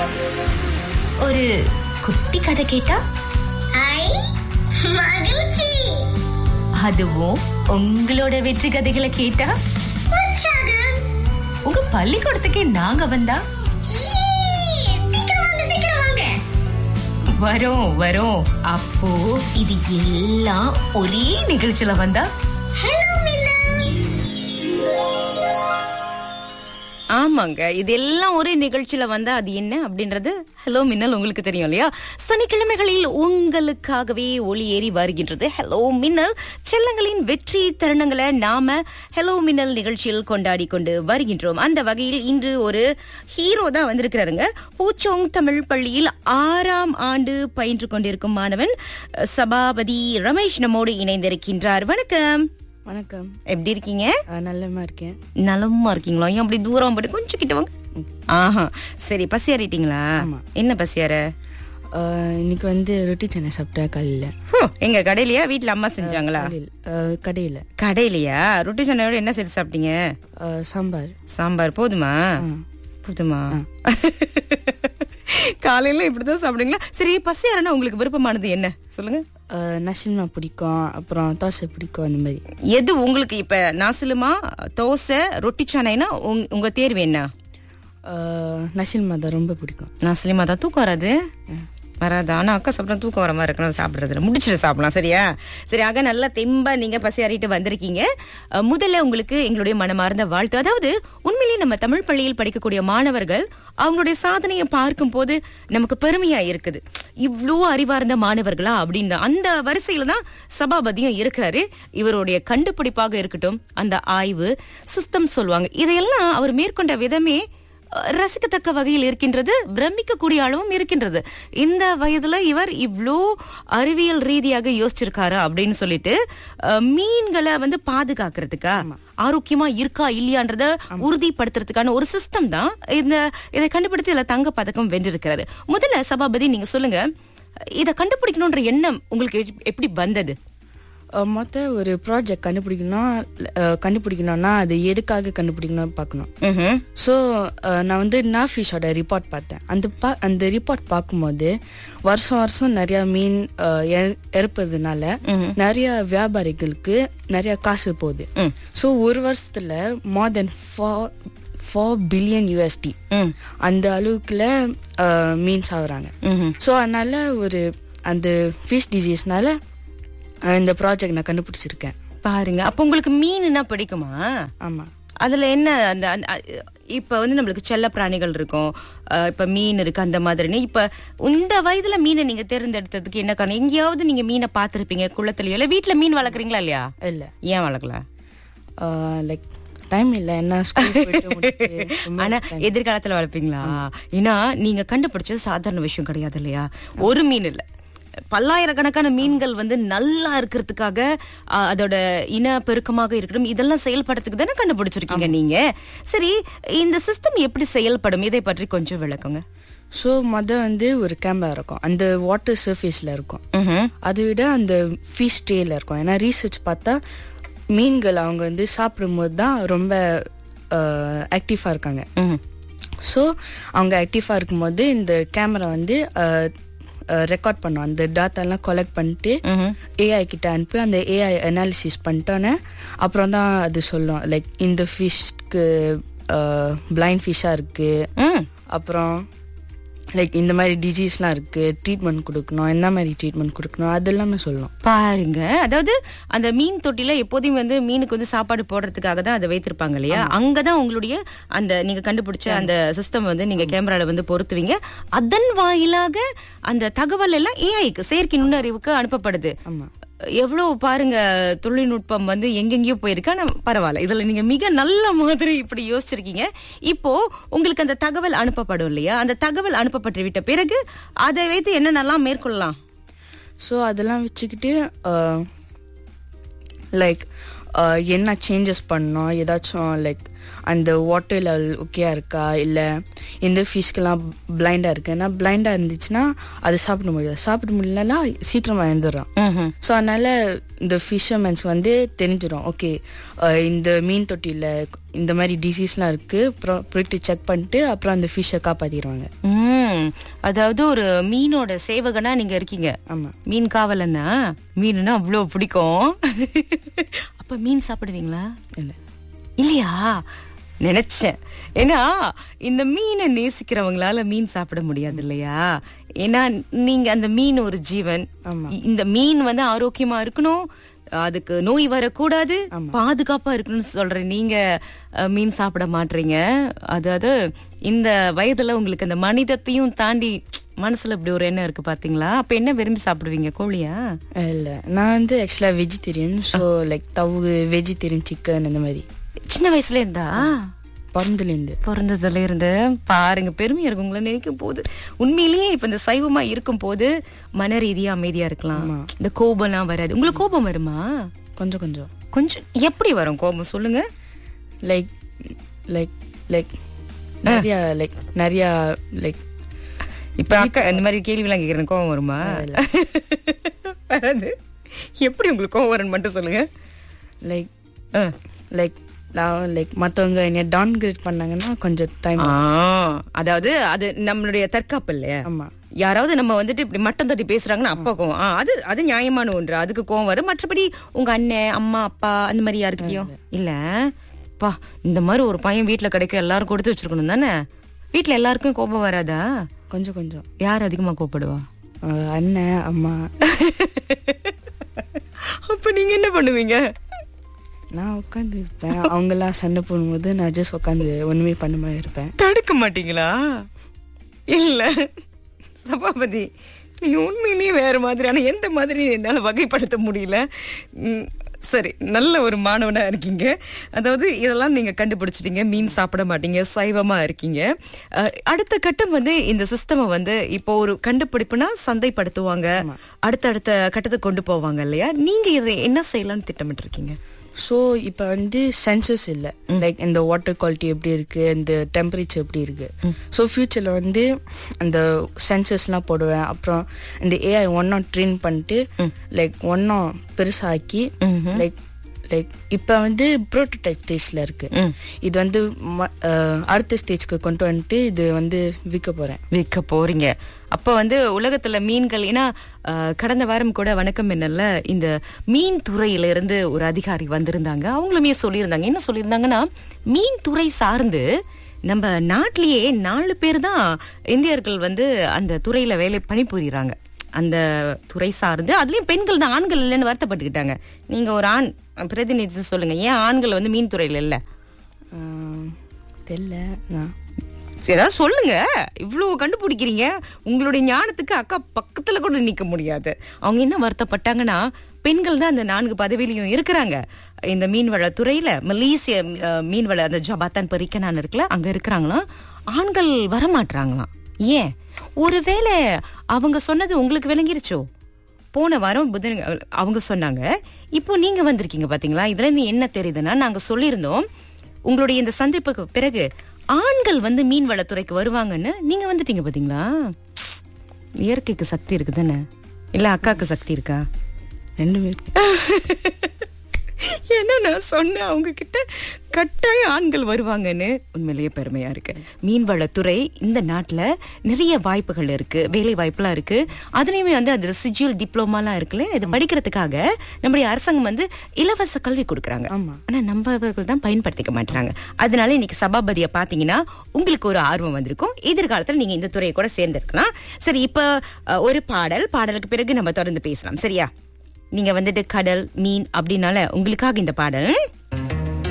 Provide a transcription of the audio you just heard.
ஒரு குட்டி கதை கேட்டா ஐ மகிழ்ச்சி அதுவும் உங்களோட வெற்றி கதைகளை கேட்டா உற்சாகம் உங்க பள்ளிக்கூடத்துக்கே நாங்க வந்தா ஈ, சீக்கிரம் வாங்க சீக்கிரம் வாங்க வரோம் வரோம் அப்போ இது எல்லாம் ஒரே நிகழ்ச்சியில வந்தா ஹலோ மின்னா ஆமாங்க இது எல்லாம் ஒரே நிகழ்ச்சியில வந்தா அது என்ன அப்படின்றது ஹலோ மின்னல் உங்களுக்கு தெரியும் இல்லையா சனிக்கிழமைகளில் உங்களுக்காகவே ஒளி ஏறி வருகின்றது ஹலோ மின்னல் செல்லங்களின் வெற்றி தருணங்களை நாம ஹலோ மின்னல் நிகழ்ச்சியில் கொண்டாடி கொண்டு வருகின்றோம் அந்த வகையில் இன்று ஒரு ஹீரோ தான் வந்திருக்கிறாருங்க பூச்சோங் தமிழ் பள்ளியில் ஆறாம் ஆண்டு பயின்று கொண்டிருக்கும் மாணவன் அஹ், சபாபதி ரமேஷ் நம்மோடு இணைந்திருக்கின்றார் வணக்கம் வணக்கம் எப்படி இருக்கீங்க அஹ் நல்லமா இருக்கேன் நலமா இருக்கீங்களா ஏன் அப்படி தூரம் போட்டு கொஞ்சம் கிட்ட வாங்க ஆஹா சரி பசியாரிட்டீங்களா என்ன பசியார அஹ் இன்னைக்கு வந்து ரொட்டி சென்னை சாப்பிட்டேன் காலையில் ஹோ, எங்க கடையிலயா வீட்ல அம்மா செஞ்சாங்களா கடையில் கடையிலயா ரொட்டி சண்டையோட என்ன செஞ்சு சாப்பிட்டீங்க சாம்பார் சாம்பார் போதுமா போதுமா காலையில இப்படிதான் சாப்பிடுங்களா சரி பசியாரனா உங்களுக்கு விருப்பமானது என்ன சொல்லுங்க அஹ் நசில்மா பிடிக்கும் அப்புறம் தோசை பிடிக்கும் அந்த மாதிரி எது உங்களுக்கு இப்ப நாசிலுமா தோசை ரொட்டி சாணைனா உங்க தேர்வு என்ன அஹ் நசில்மா தான் ரொம்ப பிடிக்கும் நாசிலிமா தான் தூக்கம் வராது வராது ஆனா அக்கா சாப்பிட்டா தூக்கம் வர மாதிரி இருக்கணும் சாப்பிடுறதுல முடிச்சுட்டு சாப்பிடலாம் சரியா சரி ஆக நல்லா தெம்பா நீங்க பசியாறிட்டு வந்திருக்கீங்க அஹ், முதல்ல உங்களுக்கு எங்களுடைய மனமார்ந்த வாழ்த்து அதாவது உண்மையிலேயே நம்ம தமிழ் பள்ளியில் படிக்கக்கூடிய மாணவர்கள் அவங்களுடைய சாதனையை பார்க்கும் போது நமக்கு பெருமையா இருக்குது இவ்ளோ அறிவார்ந்த மாணவர்களா அப்படின்னு அந்த வரிசையில தான் சபாபதியும் இருக்கிறாரு இவருடைய கண்டுபிடிப்பாக இருக்கட்டும் அந்த ஆய்வு சிஸ்டம் சொல்லுவாங்க இதையெல்லாம் அவர் மேற்கொண்ட விதமே அஹ், ரசிக்கத்தக்க வகையில் இருக்கின்றது பிரமிக்கக்கூடிய அளவும் இருக்கின்றது இந்த வயதுல இவர் இவ்ளோ அறிவியல் ரீதியாக யோசிச்சிருக்காரு அப்படின்னு சொல்லிட்டு அஹ், மீன்களை வந்து பாதுகாக்கிறதுக்கா ஆரோக்கியமா இருக்கா இல்லையான்றத உறுதிப்படுத்துறதுக்கான ஒரு சிஸ்டம் தான் இந்த இதை கண்டுபிடித்து இதுல தங்க பதக்கம் வென்றிருக்கிறாரு முதல்ல சபாபதி நீங்க சொல்லுங்க இதை கண்டுபிடிக்கணும்ன்ற எண்ணம் உங்களுக்கு எப்- எப்படி வந்தது அஹ் மொத்த ஒரு ப்ராஜெக்ட் கண்டுபிடிக்கணும் அஹ் கண்டுபிடிக்கணும்னா அது எதுக்காக கண்டுபிடிக்கணும் பார்க்கணும் ம்ஹும். ஸோ நான் வந்து நாஃபிஷோட ரிப்போர்ட் பார்த்தேன் அந்த பா அந்த ரிப்போர்ட் பார்க்கும்போது வருஷம் வருஷம் நிறைய மீன் அஹ், இற- இறப்பதுனால நிறைய வியாபாரிகளுக்கு நிறைய காசு போகுது ஸோ ஒரு வருஷத்துல more than four four billion USD ம். அந்த அளவுக்குல அஹ், மீன் சாகுறாங்க ஸோ அதனால ஒரு அந்த ஃபிஷ் டிசீஸ்னால இந்த ப்ராஜெக்ட் நான் கண்டுபிடிச்சிருக்கேன் பாருங்க அப்ப உங்களுக்கு மீன்னா பிடிக்குமா ஆமா அதுல என்ன அந்த அந்த- அ- இப்ப வந்து நம்மளுக்கு செல்ல பிராணிகள் இருக்கும் அஹ் இப்ப மீன் இருக்கு அந்த மாதிரின்னு இப்ப இந்த வயதுல மீனை நீங்க தேர்ந்தெடுத்ததுக்கு என்ன காரணம் எங்கேயாவது நீங்க மீனை பார்த்திருப்பீங்க குளத்துலயோ இல்ல வீட்ல மீன் வளர்க்குறீங்களா இல்லையா இல்லை ஏன் வளர்க்கல லைக் டைம் இல்லை என்ன ஸ்கூல் போயிட்டு முடிச்சுட்டு ரொம்ப ஆனா எதிர்காலத்துல வளர்ப்பீங்களா ஏன்னா நீங்க கண்டுபிடிச்சது சாதாரண விஷயம் கிடையாது இல்லையா ஒரு மீன் இல்ல பல்லாயிரக்கணக்கான மீன்கள் வந்து நல்லா இருக்கிறதுக்காக ஆ, அதோட இன பெருக்கமாக இருக்கட்டும் இதெல்லாம் செயல்படுறதுக்கு தானே கண்டுபிடிச்சிருக்கீங்க நீங்க சரி இந்த சிஸ்டம் எப்படி செயல்படும் இதை பற்றி கொஞ்சம் விளக்குங்க ஸோ மொத வந்து ஒரு கேமரா இருக்கும் அந்த வாட்டர் சர்ஃபேஸில் இருக்கும் ம்ஹும். அதை விட அந்த ஃபிஷ் டேல இருக்கும் ஏன்னா ரீசர்ச் பார்த்தா மீன்கள் அவங்க வந்து சாப்பிடும்போது தான் ரொம்ப ஆக்டிவாக இருக்காங்க ம்ஹும். ஸோ அவங்க ஆக்டிவாக இருக்கும்போது இந்த கேமரா வந்து ரெக்கார்ட் பண்ணும் அந்த டாட்டாலாம் கலெக்ட் பண்ணிட்டு ஏஐ கிட்ட அனுப்பி அந்த ஏஐ அனாலிசிஸ் பண்ணிட்டோன்னே அப்புறம் தான் அது சொல்லும் லைக் இந்த ஃபிஷ்க்கு பிளைண்ட் ஃபிஷ்ஷாக இருக்கு ம். அப்புறம் லைக் இந்த மாதிரி டிசீஸ்லாம் இருக்கு ட்ரீட்மெண்ட் கொடுக்கணும் என்ன மாதிரி ட்ரீட்மெண்ட் கொடுக்கணும் அது எல்லாமே சொல்லணும் பாருங்க அதாவது அந்த மீன் தொட்டில எப்போதும் வந்து மீனுக்கு வந்து சாப்பாடு போடுறதுக்காக தான் அதை வைத்திருப்பாங்க இல்லையா அங்கதான் உங்களுடைய அந்த நீங்க கண்டுபிடிச்ச அந்த சிஸ்டம் வந்து நீங்க கேமரால வந்து பொருத்துவீங்க அதன் வாயிலாக அந்த தகவல் எல்லாம் ஏஐக்கு செயற்கை நுண்ணறிவுக்கு அனுப்பப்படுது ஆமா எவ்வளவு பாருங்க தொழில்நுட்பம் வந்து எங்கெங்கேயோ போயிருக்கு ஆனா பரவாயில்ல இதுல நீங்க மிக நல்ல மாதிரி இப்படி யோசிச்சிருக்கீங்க இப்போ உங்களுக்கு அந்த தகவல் அனுப்பப்படும் இல்லையா அந்த தகவல் அனுப்பப்பட்டு விட்ட பிறகு அதை வைத்து என்னென்னலாம் மேற்கொள்ளலாம் ஸோ அதெல்லாம் வச்சுக்கிட்டு லைக் என்ன சேஞ்சஸ் பண்ணணும் ஏதாச்சும் லைக் அந்த வாட்டர் லெவல் ஓகேயா இருக்கா இல்ல இந்த ஃபிஷ்க்கெல்லாம் பிளைண்டா இருக்கு ஏன்னா பிளைண்டா இருந்துச்சுன்னா அது சாப்பிட முடியாது சாப்பிட முடியலன்னா சீக்கிரமா எழுந்துடுறான் ம்ஹும். ஸோ அதனால இந்த ஃபிஷர்மேன்ஸ் வந்து தெரிஞ்சிடும் ஓகே இந்த மீன் தொட்டியில் இந்த மாதிரி டிசீஸ்லாம் இருக்கு அப்புறம் போயிட்டு செக் பண்ணிட்டு அப்புறம் அந்த ஃபிஷ்ஷை காப்பாத்திடுவாங்க ம் அதாவது ஒரு மீனோட சேவகனா நீங்க இருக்கீங்க ஆமா மீன் காவலன்னா மீனுன்னா அவ்வளோ பிடிக்கும் அப்ப மீன் சாப்பிடுவீங்களா இல்லை இல்லையா நினைச்சேன் ஏன்னா இந்த மீனை நேசிக்கிறவங்களால மீன் சாப்பிட முடியாது இல்லையா ஏன்னா நீங்க அந்த மீன் ஒரு ஜீவன் ஆமா. இ- இந்த மீன் வந்து ஆரோக்கியமா இருக்கணும் அதுக்கு நோய் வரக்கூடாது பாதுகாப்பா இருக்கணும்னு சொல்ற நீங்க அஹ், மீன் சாப்பிட மாட்டீங்க அதாவது இந்த வயதுல உங்களுக்கு அந்த மனிதத்தையும் தாண்டி மனசுல இப்படி ஒரு எண்ணம் இருக்கு பாத்தீங்களா அப்ப என்ன விரும்பி சாப்பிடுவீங்க கோழியா இல்லை நான் வந்து ஆக்சுவலாக vegetarian so like though vegetarian chicken இந்த மாதிரி சின்ன வயசுல இருந்தா பிறந்துலேருந்து பிறந்ததுல இருந்து பாருங்க பெருமையா இருக்கு உங்களை நினைக்கும் போது உண்மையிலேயே இப்ப இந்த சைவமா இருக்கும் போது மன ரீதியா அமைதியா இருக்கலாம் இந்த கோபம்லாம் வராது உங்களுக்கு கோபம் வருமா கொஞ்சம் கொஞ்சம் கொஞ்சம் எப்படி வரும் கோபம் சொல்லுங்க லைக் லைக் லைக் நிறையா லைக் நிறையா லைக் இப்ப அக்கா இந்த மாதிரி கேள்வி எல்லாம் கேக்குறேன் கோபம் வருமா வராது எப்படி உங்களுக்கு கோபம் வரும்னு மட்டும் சொல்லுங்க லைக் ஆ. லைக் நான் லைக் மற்றவங்க என்னை டவுன் கிரேட் பண்ணாங்கன்னா கொஞ்சம் டைம் ஆ, அதாவது அது நம்மளுடைய தற்காப்பு இல்லையா ஆமா யாராவது நம்ம வந்துட்டு இப்படி மட்டம் தட்டி பேசுறாங்கன்னா அப்பா கோவம் ஆ, அது அது நியாயமான ஒன்று அதுக்கு கோவம் வரும் மற்றபடி உங்க அண்ணன் அம்மா அப்பா அந்த மாதிரி யாருக்கையும் இல்ல பா இந்த மாதிரி ஒரு பையன் வீட்ல கிடைக்க எல்லாரும் கொடுத்து வச்சிருக்கணும் தானே வீட்ல எல்லாருக்கும் கோபம் வராதா கொஞ்சம் கொஞ்சம் யார் அதிகமா கோபப்படுவா அஹ் அண்ணன் அம்மா அப்ப நீங்க என்ன பண்ணுவீங்க நான் உட்காந்து இருப்பேன் அவங்கெல்லாம் சண்டை போடும்போது நான் ஜஸ்ட் உட்காந்து ஒண்ணுமே பண்ணாம இருப்பேன் தடுக்க மாட்டீங்களா இல்ல சபாபதி நீங்க உண்மையிலேயே வேற மாதிரியான எந்த மாதிரி என்னால வகைப்படுத்த முடியல ம், சரி நல்ல ஒரு மாணவனா இருக்கீங்க அதாவது இதெல்லாம் நீங்க கண்டுபிடிச்சிட்டீங்க மீன் சாப்பிட மாட்டீங்க சைவமா இருக்கீங்க அஹ், அடுத்த கட்டம் வந்து இந்த சிஸ்டமை வந்து இப்போ ஒரு கண்டுபிடிப்புனா சந்தைப்படுத்துவாங்க அடுத்தடுத்த கட்டத்துக்கு கொண்டு போவாங்க இல்லையா நீங்க இதை என்ன செய்யலாம்னு திட்டமிட்டு இருக்கீங்க ஸோ இப்போ வந்து சென்சஸ் இல்லை லைக் இந்த வாட்டர் குவாலிட்டி எப்படி இருக்கு இந்த டெம்பரேச்சர் எப்படி இருக்கு ஸோ ஃபியூச்சரில் வந்து அந்த சென்சஸ்லாம் போடுவேன் அப்புறம் இந்த ஏஐ ஒன்னும் ட்ரெயின் பண்ணிட்டு லைக் ஒன்னும் பெருசாக்கி லைக் லைக் இப்போ வந்து ப்ரோட்டோடைப் ஸ்டேஜில் இருக்கு இது வந்து ம- அஹ், அடுத்த ஸ்டேஜ்க்கு கொண்டு வந்துட்டு இது வந்து விற்க போகிறேன் விற்க போறீங்க அப்ப வந்து உலகத்துல மீன்கள் ஏன்னா அஹ், கடந்த வாரம் கூட வணக்கம் என்னல்ல இந்த மீன் துறையில இருந்து ஒரு அதிகாரி வந்திருந்தாங்க அவங்களுமே சொல்லியிருந்தாங்க என்ன சொல்லியிருந்தாங்கன்னா மீன் துறை சார்ந்து நம்ம நாட்டிலேயே நாலு பேர் தான் இந்தியர்கள் வந்து அந்த துறையில வேலை பணிபுரியுறாங்க அந்த துறை சார்ந்து அதுலயும் பெண்கள் தான் ஆண்கள் இல்லைன்னு வருத்தப்பட்டுக்கிட்டாங்க நீங்க ஒரு ஆண் பிரதிநிதி சொல்லுங்க ஏன் ஆண்கள் வந்து மீன் துறையில இல்ல தெரில நான் சரி, ஏதாவது சொல்லுங்க இவ்வளவு கண்டுபிடிக்கிறீங்க உங்களுடைய ஞானத்துக்கு அக்கா பக்கத்துல கூட நிக்க முடியாது அவங்க என்ன வருத்தப்பட்டாங்கன்னா பெண்கள் தான் அந்த நான்கு பதவியிலையும் இருக்கிறாங்க இந்த மீன்வள துறையில மலேசிய அஹ், மீன்வள அந்த ஜபாத்தான் பறிக்கனான் இருக்குல்ல அங்க இருக்கிறாங்களாம் ஆண்கள் வரமாட்றாங்களாம் ஏன் ஒருவேளை அவங்க சொன்னது உங்களுக்கு விளங்கிருச்சோ போன வாரம் புதன் அவங்க சொன்னாங்க இப்போ நீங்க வந்திருக்கீங்க பாத்தீங்களா இதுல இருந்து என்ன தெரியுதுன்னா நாங்க சொல்லியிருந்தோம் உங்களுடைய இந்த சந்திப்புக்கு பிறகு ஆண்கள் வந்து மீன் வளத்துறைக்கு வருவாங்கன்னு நீங்க வந்துட்டீங்க பாத்தீங்களா இயற்கைக்கு சக்தி இருக்கு தானே இல்ல அக்காக்கு சக்தி இருக்கா ரெண்டுமே இருக்கு என்ன நான் சொன்னேன் அவங்க கிட்ட கட்டாயம் ஆண்கள் வருவாங்கன்னு உண்மையிலேயே பெருமையா இருக்கு மீன்வளத்துறை இந்த நாட்டுல நிறைய வாய்ப்புகள் இருக்கு வேலை வாய்ப்புலாம் இருக்கு அதுலயுமே வந்து அது சிஜியல் டிப்ளமாலாம் இருக்குல்ல இது படிக்கிறதுக்காக நம்முடைய அரசாங்கம் வந்து இலவச கல்வி கொடுக்கறாங்க ஆமா. ஆனா நம்மவர்கள் தான் பயன்படுத்திக்க மாட்டாங்க அதனால இன்னைக்கு சபாபதியை பாத்தீங்கன்னா உங்களுக்கு ஒரு ஆர்வம் வந்திருக்கும் எதிர்காலத்துல நீங்க இந்த துறையை கூட சேர்ந்திருக்கலாம் சரி இப்ப அஹ், ஒரு பாடல் பாடலுக்கு பிறகு நம்ம தொடர்ந்து பேசலாம் சரியா நீங்க வந்துட்டு கடல் மீன் அப்படின்னால உங்களுக்காக இந்த பாடல்